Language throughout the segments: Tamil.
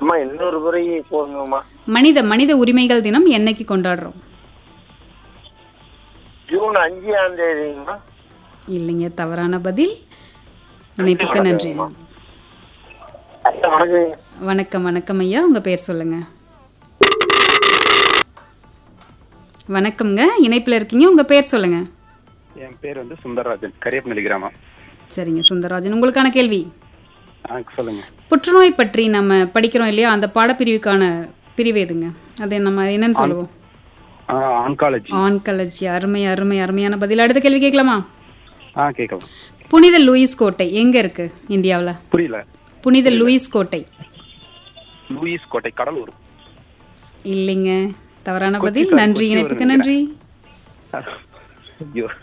அம்மா இன்னொரு முறை போடுங்கம்மா மனித மனித உரிமைகள் தினம் என்னைக்கு கொண்டாடுறோம் ஜூன் அஞ்சாம் தேதிங்கம்மா இல்லைங்க தவறான பதில் இணைப்புக்கு நன்றி ஐயா, வணக்கம் வணக்கம் வணக்கம் ஐயா உங்க பேர் சொல்லுங்க வணக்கம்ங்க இணைப்புல இருக்கீங்க உங்க பேர் சொல்லுங்க என் பேர் வந்து சுந்தரராஜன் கரியப்பநல்லி கிராமம் சரிங்க சுந்தரராஜன் உங்களுக்கான கேள்வி ஆ சொல்லுங்க புற்றுநோய் பற்றி நம்ம படிக்கிறோம் இல்லையா அந்த பாடப்பிரிவுக்கான பிரிவு எதுங்க அது நம்ம என்னன்னு சொல்லுவோம் ஆ ஆன்காலஜி ஆன்காலஜி அருமை அருமை அருமையான பதில் அடுத்த கேள்வி கேட்கலாமா ஆ கேட்கலாம் புனித லூயிஸ் கோட்டை எங்க இருக்கு இந்தியாவுல புரியல புனித லூயிஸ் கோட்டை லூயிஸ் கோட்டை கடலூர் இல்லைங்க தவறான பதில் கொச்சிக்காடு, நன்றி கொச்சி இணைப்புக்கு வருங்க. நன்றி ஐயோ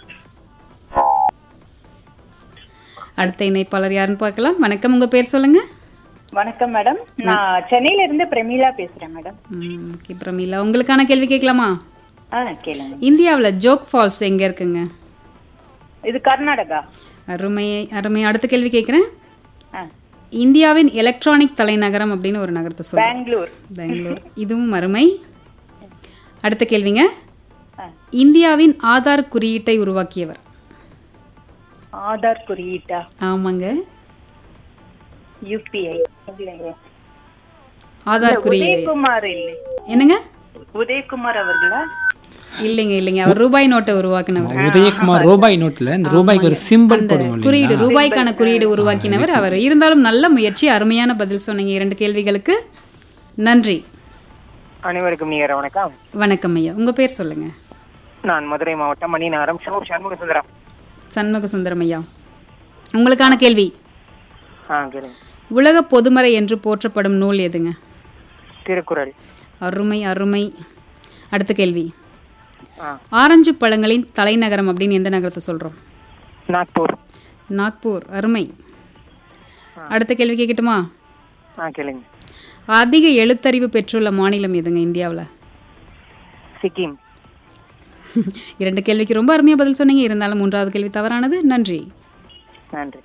அடுத்த இணைப்பாளர் யாருன்னு பார்க்கலாம் வணக்கம் உங்க பேர் சொல்லுங்க வணக்கம் மேடம் நான் சென்னையில இருந்து பிரமீளா பேசுறேன் மேடம் ம், ஓகே பிரமீளா உங்களுக்கான கேள்வி கேட்கலாமா ஆ கேளுங்க இந்தியாவுல ஜோக் ஃபால்ஸ் எங்க இருக்குங்க இது கர்நாடகா அருமை அருமை அடுத்த கேள்வி கேட்குறேன் ஆ, இந்தியாவின் எலக்ட்ரானிக் தலைநகரம் அப்படின்னு ஒரு நகரத்தை சொல்லுங்க பெங்களூர் பெங்களூர் இதுவும் அருமை அடுத்த கேள்விங்க ஆ. இந்தியாவின் ஆதார் குறியீட்டை உருவாக்கியவர் ஆதார் குறியீட்டா ஆமாங்க யூபிஐ ஆதார் குறியீடு உதயகுமார் இல்லை என்னங்க உதயகுமார் அவர்களா இல்லைங்க இல்லைங்க அவர் ரூபாய் நோட்டை உருவாக்கினவர் உதயகுமார் ரூபாய் நோட்ல இந்த ரூபாய்க்கு ஒரு சிம்பிள் அந்த போடுவோம் இல்லையா? குறியீடு ரூபாய்க்கான குறியீடு உருவாக்கினவர் அவர் இருந்தாலும் நல்ல முயற்சி அருமையான பதில் சொன்னீங்க இரண்டு கேள்விகளுக்கு நன்றி அனைவருக்கும் நீங்க வணக்கம் வணக்கம் ஐயா உங்க பேர் சொல்லுங்க நான் மதுரை மாவட்டம் மணிநகரம் ஷோ சண்முக சுந்தரம் சண்முக சுந்தரம் ஐயா உங்களுக்கான கேள்வி ஆ கேளுங்க உலக பொதுமறை என்று போற்றப்படும் நூல் எதுங்க திருக்குறள் அருமை அருமை அடுத்த கேள்வி ஆ ஆரஞ்சு பழங்களின் தலைநகரம் அப்படின்னு எந்த நகரத்தை சொல்றோம் நாக்பூர் நாக்பூர் அருமை அடுத்த கேள்வி கேட்கட்டுமா ஆ கேளுங்க அதிக எழுத்தறிவு பெற்றுள்ள மாநிலம் எதுங்க இந்தியாவில் சிக்கிம் இரண்டு கேள்விக்கு ரொம்ப அருமையா பதில் சொன்னீங்க இருந்தாலும் மூன்றாவது கேள்வி தவறானது நன்றி நன்றி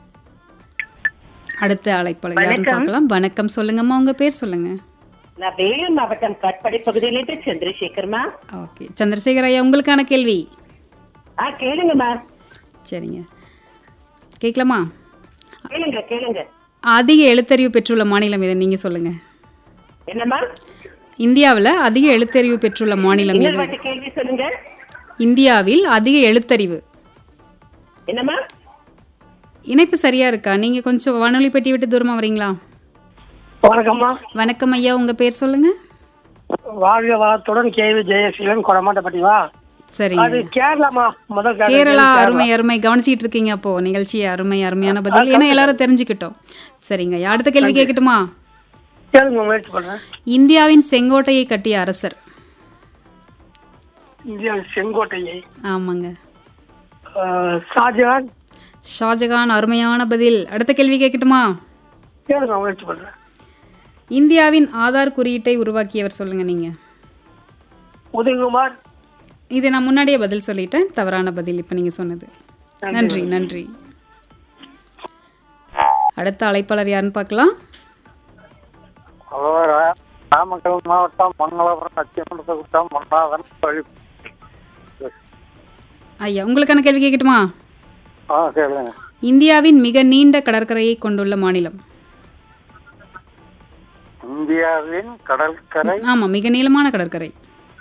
அடுத்த அழைப்பாளர் யாருன்னு பார்க்கலாம் வணக்கம் சொல்லுங்கம்மா உங்க பேர் சொல்லுங்க நான் வேலூர் மாவட்டம் கட்படை பகுதியிலிருந்து சந்திரசேகர்மா ஓகே சந்திரசேகர் ஐயா உங்களுக்கான கேள்வி ஆ கேளுங்கம்மா சரிங்க கேட்கலாமா கேளுங்க கேளுங்க அதிக எழுத்தறிவு பெற்றுள்ள மாநிலம் எது நீங்க சொல்லுங்க என்னம்மா இந்தியாவில் அதிக எழுத்தறிவு பெற்றுள்ள மாநிலம் இன்னொரு எது வாட்டி கேள்வி சொல்லுங்க இந்தியாவில் அதிக எழுத்தறிவு என்னம்மா இணைப்பு சரியா இருக்கா நீங்க கொஞ்சம் வானொலி பெட்டி விட்டு தூரமா வரீங்களா வணக்கம்மா வணக்கம் ஐயா உங்க பேர் சொல்லுங்க வாழ்க வளத்துடன் கேவி ஜெயசீலன் கொடமாட்டப்பட்டிவா சரிங்க அது கேரளாமா முதல் கேரளா கேரளா அருமை அருமை கவனிச்சிட்டு இருக்கீங்க அப்போ நிகழ்ச்சி அருமை அருமையான பதில் ஏன்னா எல்லாரும் தெரிஞ்சுக்கிட்டோம் சரிங்க ஐயா. அடுத்த கேள்வி கேட்கட்டுமா கேளுங்க முயற்சி பண்றேன் இந்தியாவின் செங்கோட்டையை கட்டிய அரசர் இந்தியா செங்கோட்டையை ஆமாங்க ஆஹ், ஷாஜகான் ஷாஜகான் அருமையான பதில் அடுத்த கேள்வி கேட்கட்டுமா கேளுங்க முயற்சி பண்றேன் இந்தியாவின் ஆதார் குறியீட்டை உருவாக்கியவர் சொல்லுங்க நீங்க உதயகுமார் இது நான் முன்னாடியே பதில் சொல்லிட்டேன் தவறான பதில் இப்ப நீங்க சொன்னது நன்றி நன்றி அடுத்த அழைப்பாளர் யாருன்னு பார்க்கலாம் ஹலோ ரா- நாமக்கல் மாவட்டம் மங்களபுரம் நச்சிமண்டத்த குட்டம் மன்னாதன் பழி ஐயா உங்களுக்கான கேள்வி கேட்கட்டுமா ஆ கேளுங்க இந்தியாவின் மிக நீண்ட கடற்கரையை கொண்டுள்ள மாநிலம் இந்தியாவின் கடற்கரை ஆமா மிக நீளமான கடற்கரை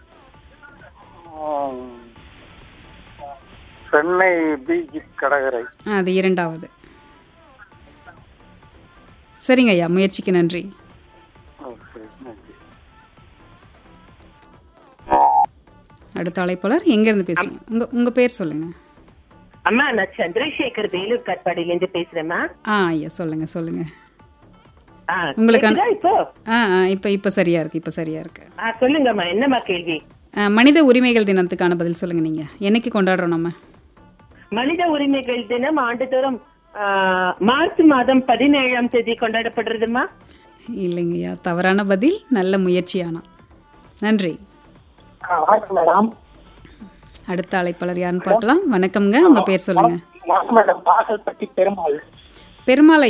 ஆம், சென்னை பீச் கடற்கரை அது இரண்டாவது சரிங்க ஐயா முயற்சிக்கு நன்றி ஓகே நன்றி அடுத்த அழைப்பாளர் எங்க இருந்து பேசுறீங்க உங்க உங்க பேர் சொல்லுங்க அம்மா நான் சந்திரசேகர் வேலூர் கட்பாடியிலிருந்து பேசுறேம்மா ஆ ஐயா சொல்லுங்க சொல்லுங்க ஆ, உங்களுக்கான- கேக்குதா இப்போ ஆ ஆ இப்போ இப்போ சரியா இருக்கு இப்போ சரியா இருக்கு ஆ சொல்லுங்கம்மா என்னம்மா கேள்வி ஆ, மனித உரிமைகள் தினத்துக்கான பதில் சொல்லுங்க நீங்க என்னைக்கு கொண்டாடுறோம் நம்ம மனித உரிமைகள் தினம் ஆண்டுதோறும் ஆ, மார்ச் மாதம் பதினேழாம் தேதி கொண்டாடப்படுறதுமா இல்லைங்கய்யா தவறான பதில் நல்ல முயற்சி ஆனா நன்றி வணக்கம் மேடம் அடுத்த அழைப்பாளர் யாருன்னு பார்க்கலாம் வணக்கம்ங்க உங்க பேர் சொல்லுங்க வணக்கம் மேடம் பாசல்பட்டி பெருமாள் பெருமாள்